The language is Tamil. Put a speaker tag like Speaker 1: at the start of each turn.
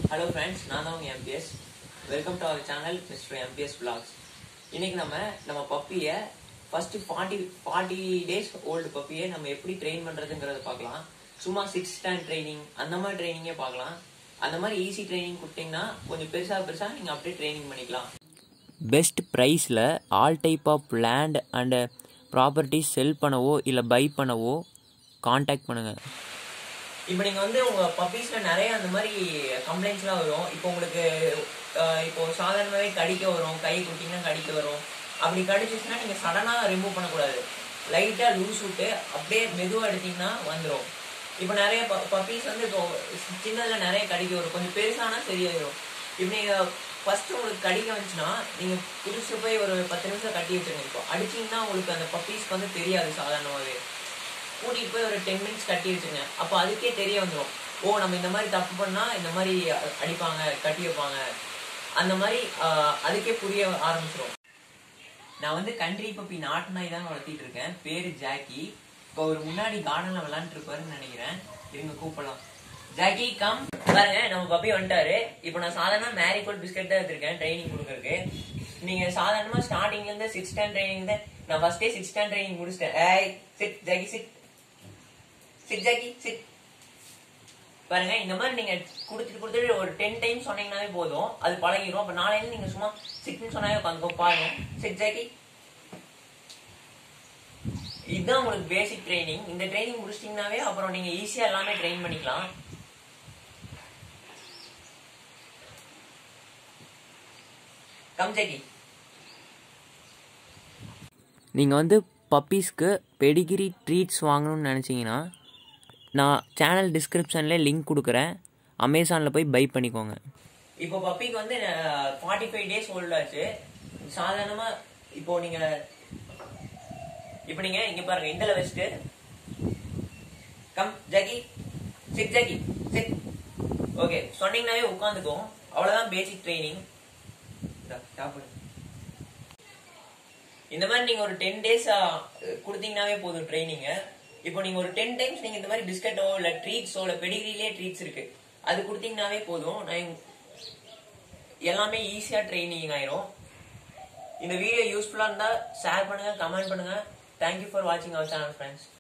Speaker 1: ஹலோ ஃப்ரெண்ட்ஸ் நான் தான் உங்கள் MBS welcome to our channel mister MBS vlogs இன்னைக்கு நம்ம நம்ம பப்பியை first forty forty days old பப்பியை நம்ம எப்படி ட்ரெயின் பண்ணுறதுங்கிறத பார்க்கலாம் சும்மா சிக்ஸ் ஸ்டாண்ட் ட்ரைனிங் அந்த மாதிரி ட்ரைனிங்கே பார்க்கலாம் அந்த மாதிரி ஈஸி ட்ரைனிங் கொடுத்தீங்கன்னா கொஞ்சம் பெருசாக பெருசாக நீங்கள் அப்படியே ட்ரைனிங் பண்ணிக்கலாம்
Speaker 2: பெஸ்ட் ப்ரைஸில் all type of land and properties sell பண்ணவோ இல்லை பை பண்ணவோ காண்டாக்ட் பண்ணுங்கள்
Speaker 1: இப்போ நீங்கள் வந்து உங்கள் பப்பீஸில் நிறைய அந்த மாதிரி கம்ப்ளைண்ட்ஸ்லாம் வரும் இப்போ உங்களுக்கு அஹ், இப்போ சாதாரணமாகவே கடிக்க வரும் கை குட்டிங்கன்னா கடிக்க வரும் அப்படி கடிச்சிச்சுன்னா நீங்கள் சடனாக ரிமூவ் பண்ணக்கூடாது லைட்டாக லூஸ் விட்டு அப்படியே மெதுவாக எடுத்தீங்கன்னா வந்துடும் இப்போ நிறைய பப்பீஸ் வந்து இப்போ சின்னதில் நிறைய கடிக்க வரும் கொஞ்சம் பெருசானா சரியாயிடும் இப்போ நீங்கள் ஃபர்ஸ்ட் உங்களுக்கு கடிக்க வந்துச்சுன்னா நீங்கள் புதுசு போய் ஒரு பத்து நிமிஷம் கட்டி வச்சிருங்க இப்போ அடிச்சீங்கன்னா உங்களுக்கு அந்த பப்பீஸ்க்கு வந்து தெரியாது சாதாரணமாகவே கூட்டிட்டு போய் ஒரு டென் மினிட்ஸ் கட்டி வச்சுங்க அப்போ அதுக்கே தெரிய வந்துடும் ஓ நம்ம இந்த மாதிரி தப்பு பண்ணா இந்த மாதிரி அ- அடிப்பாங்க கட்டி வைப்பாங்க அந்த மாதிரி ஆஹ், அதுக்கே புரிய ஆரம்பிச்சிடும் நான் வந்து கண்ட்ரி பப்பி நாட்டு நாய் தான் வளர்த்திட்டு இருக்கேன் பேரு ஜாக்கி இப்போ ஒரு முன்னாடி கார்டன்ல விளையாண்டுட்டு இருப்பாருன்னு நினைக்கிறேன் இருங்க கூப்பிடலாம் ஜாக்கி கம் பாருங்க நம்ம பப்பி வந்துட்டாரு இப்போ நான் சாதாரண மேரிகோல்ட் பிஸ்கட் தான் எடுத்திருக்கேன் ட்ரைனிங் கொடுக்கறதுக்கு நீங்க சாதாரணமா ஸ்டார்டிங்ல இருந்து சிக்ஸ் ஸ்டாண்ட் ட்ரைனிங் தான் நான் ஃபர்ஸ்டே சிக்ஸ் ஸ்டாண்ட் ட்ரைனிங் முடிச்சிட்டேன் ஏய் sit Jackie sit sit Jackie sit பாருங்க இந்த மாதிரி நீங்க கொடுத்துட்டு கொடுத்துட்டு ஒரு டென் டைம் சொன்னீங்கன்னாவே போதும் அது பழகிரும் அப்ப நாளையில நீங்க சும்மா சிட்னு சொன்னாவே உட்காந்து பாருங்க சிட் ஜாக்கி இதுதான் உங்களுக்கு பேசிக் ட்ரைனிங் இந்த ட்ரைனிங் முடிச்சிட்டீங்கன்னாவே அப்புறம் நீங்க ஈஸியா எல்லாமே ட்ரெயின் பண்ணிக்கலாம் கம் ஜாக்கி
Speaker 2: நீங்கள் வந்து பப்பீஸ்க்கு பெடிகிரி ட்ரீட்ஸ் வாங்கணும்னு நினச்சிங்கன்னா நான் சேனல் டிஸ்கிரிப்ஷனில் லிங்க் கொடுக்குறேன் அமேசானில் போய் பை பண்ணிக்கோங்க
Speaker 1: இப்போ பப்பிக்கு வந்து ஃபார்ட்டி ஃபைவ் டேஸ் ஓல்ட் ஆச்சு சாதாரணமா இப்போ நீங்க இப்போ நீங்க இங்க பாருங்க இந்தல வச்சுட்டு come Jackie sit Jackie sit okay சொன்னீங்கன்னாவே உட்காந்துக்கும் அவ்வளவுதான் பேசிக் ட்ரைனிங் இந்த மாதிரி நீங்க ஒரு டென் டேஸ் கொடுத்தீங்கன்னாவே போதும் ட்ரைனிங்க இப்போ நீங்க ஒரு டென் டைம்ஸ் நீங்க இந்த மாதிரி பிஸ்கட்டோ இல்ல ட்ரீட்ஸோ இல்ல பெடிகிரிலே ட்ரீட்ஸ் இருக்கு அது கொடுத்தீங்கன்னாவே போதும் நான் எல்லாமே ஈஸியா ட்ரைனிங் ஆயிரும் இந்த வீடியோ யூஸ்ஃபுல்லா இருந்தா ஷேர் பண்ணுங்க கமெண்ட் பண்ணுங்க தேங்க்யூ ஃபார் வாட்சிங் அவர் சேனல் ஃப்ரெண்ட்ஸ்